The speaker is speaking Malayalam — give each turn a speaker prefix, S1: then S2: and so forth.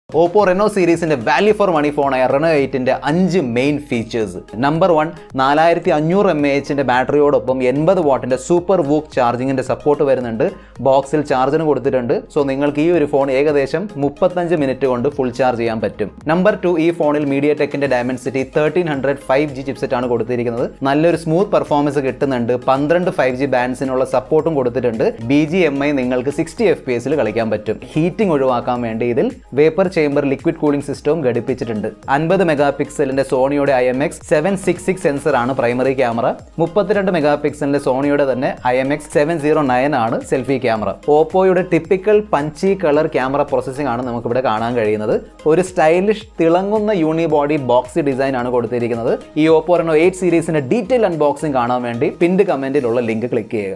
S1: ഓപ്പോ റെനോ സീരീസിന്റെ വാല്യൂ ഫോർ മണി ഫോണായ റെനോ എയ്റ്റിന്റെ അഞ്ച് മെയിൻ ഫീച്ചേഴ്സ് നമ്പർ വൺ നാലായിരത്തി അഞ്ഞൂറ് എം എ എച്ചിന്റെ ബാറ്ററിയോടൊപ്പം എൺപത് വാട്ടിന്റെ സൂപ്പർ വൂക്ക് ചാർജിങ്ങിന്റെ സപ്പോർട്ട് വരുന്നുണ്ട് ബോക്സിൽ ചാർജറിന് കൊടുത്തിട്ടുണ്ട് സോ നിങ്ങൾക്ക് ഈ ഒരു ഫോൺ ഏകദേശം മുപ്പത്തഞ്ച് മിനിറ്റ് കൊണ്ട് ഫുൾ ചാർജ് ചെയ്യാൻ പറ്റും നമ്പർ ടു ഈ ഫോണിൽ മീഡിയ ടെക്കിന്റെ Dimensity thirteen hundred five G chipset ആണ് കൊടുത്തിരിക്കുന്നത് നല്ലൊരു സ്മൂത്ത് പെർഫോമൻസ് കിട്ടുന്നുണ്ട് പന്ത്രണ്ട് ഫൈവ് ജി ബാൻഡ്സിനുള്ള സപ്പോർട്ടും കൊടുത്തിട്ടുണ്ട് ബി ജി എം ഐ നിങ്ങൾക്ക് സിക്സ്റ്റി എഫ് പി എസിൽ കളിക്കാൻ പറ്റും ഹീറ്റിംഗ് ഒഴിവാക്കാൻ വേണ്ടി ഇതിൽ വേപ്പർ ചേംബർ ലിക്വിഡ് കൂളിംഗ് സിസ്റ്റവും ഘടിപ്പിച്ചിട്ടുണ്ട് അൻപത് മെഗാ പിക്സലിന്റെ സോണിയുടെ I M X seven six six sensor ആണ് പ്രൈമറി ക്യാമറ മുപ്പത്തിരണ്ട് മെഗാ പിക്സലിന്റെ സോണിയുടെ തന്നെ I M X seven zero nine ആണ് സെൽഫി ക്യാമറ ഓപ്പോയുടെ typical punchy colour camera processing ആണ് നമുക്കിവിടെ കാണാൻ കഴിയുന്നത് ഒരു സ്റ്റൈലിഷ് തിളങ്ങുന്ന യൂണി ബോഡി ബോക്സി ഡിസൈൻ ആണ് കൊടുത്തിരിക്കുന്നത് ഈ ഓപ്പോ റെനോ എയ്റ്റ് സീരീസിന്റെ ഡീറ്റെയിൽ അൺബോക്സിംഗ് കാണാൻ വേണ്ടി പിൻഡ് കമന്റിലുള്ള ലിങ്ക് ക്ലിക്ക് ചെയ്യുക